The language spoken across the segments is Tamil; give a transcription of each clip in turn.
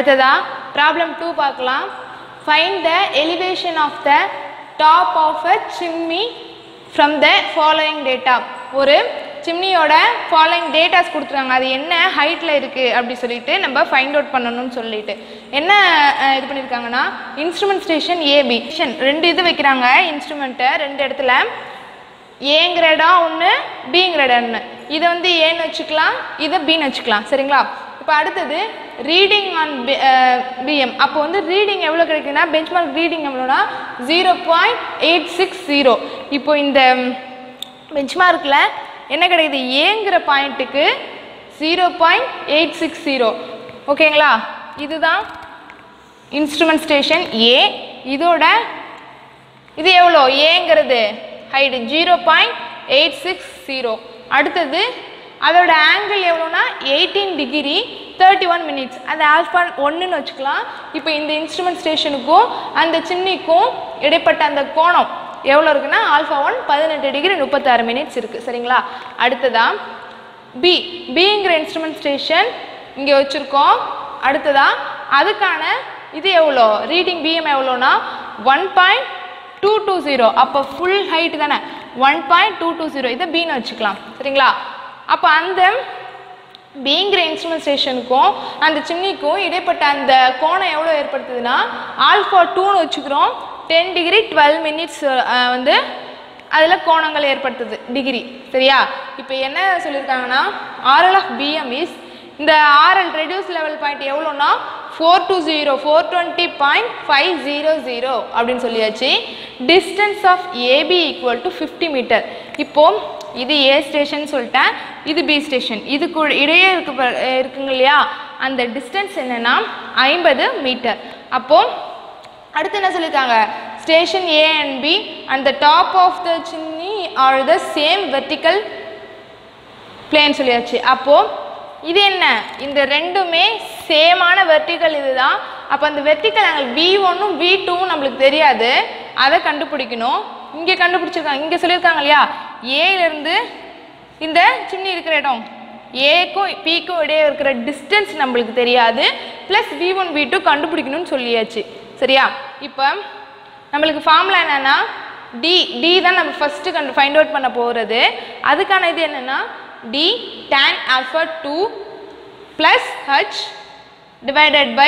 அடுத்ததா ப்ராப்ளம் டூ பார்க்கலாம் find the elevation of the top of a chimney from the following data ஒரு சிம்னியோட ஃபாலோயிங் டேட்டாஸ் கொடுத்துருக்காங்க அது என்ன ஹைட்டில் இருக்குது அப்படி சொல்லிட்டு நம்ம ஃபைண்ட் அவுட் பண்ணணும்னு சொல்லிட்டு என்ன அஹ், இது பண்ணியிருக்காங்கன்னா இன்ஸ்ட்ருமெண்ட் ஸ்டேஷன் ஏபி ரெண்டு இது வைக்கிறாங்க இன்ஸ்ட்ருமெண்ட்டை ரெண்டு இடத்துல ஏங்கிற இடம் ஒன்று பிங்கிற இடம் ஒன்று இதை வந்து ஏன்னு வச்சுக்கலாம் இதை பின்னு வச்சுக்கலாம் சரிங்களா இப்போ அடுத்தது ரீடிங் ஆன் பிஎம் அப்போ வந்து ரீடிங் எவ்வளோ கிடைக்குதுன்னா பெஞ்ச்மார்க் ரீடிங் எவ்வளோனா zero point eight six zero இப்போ இந்த பெஞ்ச்மார்க்கில் என்ன கிடைக்குது ஏங்கிற பாயிண்ட்டுக்கு zero point eight six zero ஓகேங்களா இதுதான் இன்ஸ்ட்ருமெண்ட் ஸ்டேஷன் ஏ இதோட இது எவ்வளோ ஏங்கிறது height zero point eight six zero அடுத்தது அதோட ஆங்கிள் எவ்வளோனா eighteen degree thirty one minutes அது ஆல்ஃபா ஒன்றுன்னு வச்சுக்கலாம் இப்போ இந்த இன்ஸ்ட்ருமெண்ட் ஸ்டேஷனுக்கும் அந்த சிம்னிக்கும் இடைப்பட்ட அந்த கோணம் எவ்வளோ இருக்குன்னா ஆல்ஃபா ஒன் பதினெட்டு டிகிரி முப்பத்தாறு மினிட்ஸ் இருக்குது சரிங்களா அடுத்ததா பி பிங்கிற இன்ஸ்ட்ருமெண்ட் ஸ்டேஷன் இங்கே வச்சுருக்கோம் அடுத்ததா அதுக்கான இது எவ்வளோ ரீடிங் பிஎம் எவ்வளோனா one point two two zero அப்போ ஃபுல் ஹைட் தானே one point two two zero இதை பின்னு வச்சுக்கலாம் சரிங்களா அப்போ அந்த பிங்கிற இன்ஸ்ட்ருமெண்ட் ஸ்டேஷனுக்கும் அந்த சிம்னிக்கும் இடைப்பட்ட அந்த கோணம் எவ்வளோ ஏற்படுத்துதுன்னா ஆல்ஃபா டூன்னு வச்சுக்கிறோம் டென் டிகிரி டுவெல் மினிட்ஸ் வந்து அதில் கோணங்கள் ஏற்படுத்துது டிகிரி சரியா இப்போ என்ன சொல்லியிருக்காங்கன்னா ஆர்எல் ஆஃப் பிஎம் இஸ் இந்த ஆர்எல் ரெடியூஸ் லெவல் பாயிண்ட் எவ்வளோன்னா four two zero four twenty point five zero zero அப்படின்னு சொல்லியாச்சு distance of AB equal to fifty metre இப்போ இது ஏ ஸ்டேஷன் சொல்லிட்டேன் இது பி ஸ்டேஷன் இதுக்கு இடையே இருக்கு பா- இருக்குங்க இல்லையா அந்த டிஸ்டன்ஸ் என்னன்னா ஐம்பது மீட்டர் அப்போது அடுத்து என்ன சொல்லியிருக்காங்க station A and B and the top of the chimney are the same vertical plane சொல்லியாச்சு அப்போது இது என்ன இந்த ரெண்டுமே சேமான வெர்டிக்கல் இதுதான் அப்போ அந்த வெர்டிக்கல் ஆங்கிள் வி ஒன்றும் வி டூவும் நம்மளுக்கு தெரியாது அதை கண்டுபிடிக்கணும் இங்கே கண்டுபிடிச்சிருக்காங்க இங்கே சொல்லியிருக்காங்க இல்லையா ஏலேருந்து இந்த சின்ன இருக்கிற இடம் ஏக்கும் பிக்கும் இடையே இருக்கிற டிஸ்டன்ஸ் நம்மளுக்கு தெரியாது plus V one V two கண்டுபிடிக்கணும்னு சொல்லியாச்சு சரியா இப்போ நம்மளுக்கு ஃபார்முலா என்னன்னா டி டி தான் நம்ம ஃபஸ்ட்டு கண்டு ஃபைண்ட் அவுட் பண்ண போகிறது அதுக்கான இது என்னென்னா D tan alpha two plus H divided by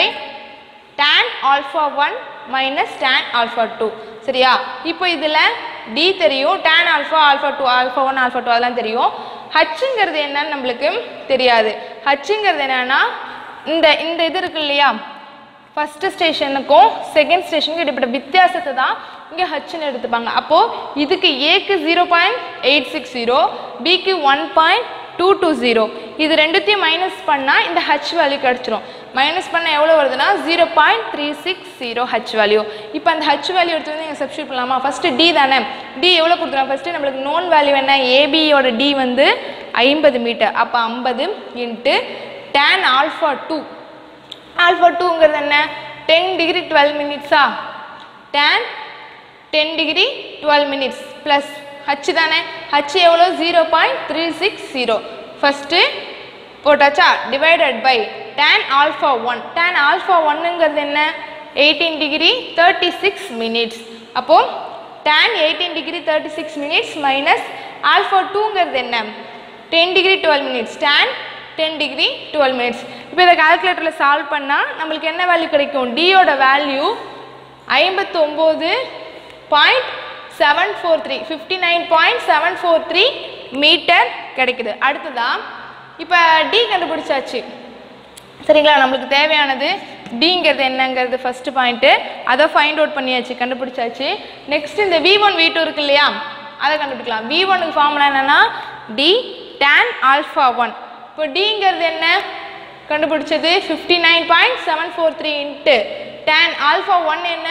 tan alpha one minus tan alpha two சரியா இப்போ இதில் டி தெரியும் tan alpha alpha two alpha one alpha two அதெல்லாம் தெரியும் ஹச்சுங்கிறது என்னன்னு நம்மளுக்கு தெரியாது ஹச்சுங்கிறது என்னன்னா இந்த இந்த இது இருக்கு இல்லையா ஃபஸ்ட்டு ஸ்டேஷனுக்கும் செகண்ட் ஸ்டேஷனுக்கும் இடைப்பட்ட வித்தியாசத்தை தான் இங்கே ஹச்னு எடுத்துப்பாங்க அப்போது இதுக்கு ஏக்கு zero point eight six zero பிக்கு one point two two zero இது ரெண்டுத்தையும் மைனஸ் பண்ணால் இந்த ஹச் வேல்யூ கிடச்சிரும் மைனஸ் பண்ண எவ்வளோ வருதுன்னா zero point three six zero H value இப்போ அந்த ஹச் வேல்யூ எடுத்து வந்து நீங்கள் சப்ஸ்டியூட் பண்ணலாமா ஃபஸ்ட்டு டி தானே டி எவ்வளோ கொடுத்துருவோம் ஃபஸ்ட்டு நம்மளுக்கு நோன் வேல்யூ என்ன ஏபியோட டி வந்து ஐம்பது மீட்டர் அப்போ ஐம்பது into tan alpha two alpha டூங்கிறது என்ன டென் டிகிரி டுவெல் மினிட்ஸா tan ten degree twelve minutes plus H தானே ஹச் எவ்வளோ zero point three six zero first போட்டாச்சா divided by tan alpha one tan alpha ஒன்னுங்கிறது என்ன eighteen degree thirty six minutes அப்போது tan eighteen degree thirty six minutes minus alpha டூங்கிறது என்ன ten degree twelve minutes tan ten degree twelve minutes இப்போ இதை கால்குலேட்டரில் சால்வ் பண்ணால் நம்மளுக்கு என்ன வேல்யூ கிடைக்கும் டியோட வேல்யூ ஐம்பத்தொம்போது point seven four three fifty nine point seven four three metre கிடைக்குது அடுத்ததா இப்போ டி கண்டுபிடிச்சாச்சு சரிங்களா நம்மளுக்கு தேவையானது டிங்கிறது என்னங்கிறது ஃபஸ்ட்டு பாயிண்ட்டு அதை ஃபைண்ட் அவுட் பண்ணியாச்சு கண்டுபிடிச்சாச்சு நெக்ஸ்ட் இந்த வி ஒன் வி டூ இருக்கு இல்லையா அதை கண்டுபிடிக்கலாம் வி ஒனுக்கு ஃபார்முலா என்னன்னா டி tan ஆல்ஃபா ஒன் இப்போ டிங்கிறது என்ன கண்டுபிடிச்சது fifty nine point seven four three into tan alpha one என்ன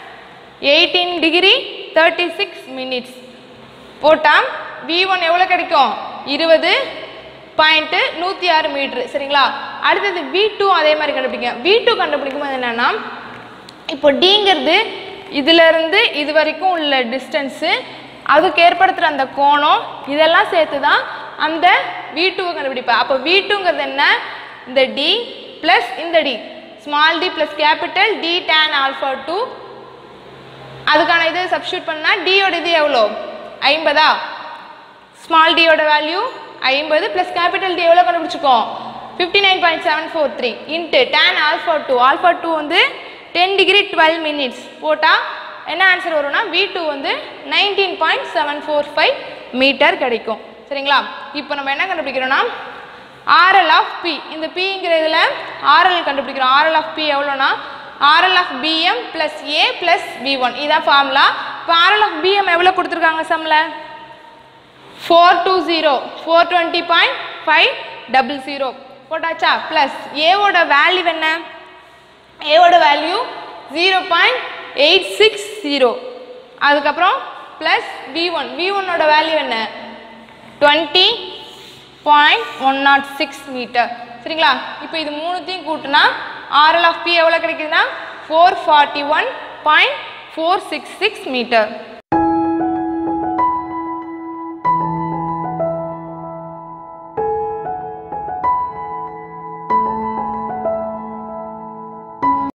eighteen degree thirty six minutes போட்டால் வி ஒன் எவ்வளோ கிடைக்கும் இருபது பாயிண்ட்டு நூற்றி ஆறு மீட்ரு சரிங்களா அடுத்தது வி டூ அதே மாதிரி கண்டுபிடிங்க வி டூ கண்டுபிடிக்கும் போது என்னென்னா இப்போ டிங்கிறது இதிலிருந்து இது வரைக்கும் உள்ள டிஸ்டன்ஸு அதுக்கு ஏற்படுத்துகிற அந்த கோணம் இதெல்லாம் சேர்த்து தான் அந்த வி டூவை கண்டுபிடிப்பேன் அப்போ வி டூங்கிறது என்ன இந்த டி ப்ளஸ் இந்த D small D plus capital D tan alpha two அதுக்கான இது சப்ஸ்டியூட் பண்ணால் டியோட இது எவ்வளோ ஐம்பதா ஸ்மால் டியோட வேல்யூ ஐம்பது ப்ளஸ் கேபிட்டல் டி எவ்வளோ கண்டுபிடிச்சிக்கோம் fifty nine point seven four three into tan alpha two alpha two வந்து டென் டிகிரி டுவெல் மினிட்ஸ் போட்டால் என்ன ஆன்சர் வரும்னா வி டூ வந்து nineteen point seven four five metre கிடைக்கும் சரிங்களா இப்போ நம்ம என்ன கண்டுபிடிக்கிறோம்னா ஆர்எல் ஆஃப் பி இந்த பிங்கிற இதில் ஆர்எல் கண்டுபிடிக்கிறோம் ஆர்எல் ஆஃப் பி எவ்வளோனா RL of BM plus A plus B one இதான் ஃபார்முலா இப்போ ஆர்எல் ஆஃப் பிஎம் எவ்வளோ கொடுத்துருக்காங்க சம்மில் four two zero four twenty point five double zero போட்டாச்சா ப்ளஸ் ஏவோட வேல்யூ என்ன ஏவோட value zero point eight six zero அதுக்கப்புறம் ப்ளஸ் வி ஒன் வி ஒன்னோட வேல்யூ என்ன twenty point one nought six metre சரிங்களா இப்போ இது மூணுத்தையும் கூட்டினா ஆர்எல் ஆஃப் பி எவ்வளோ கிடைக்குதுன்னா four forty one point four six six metre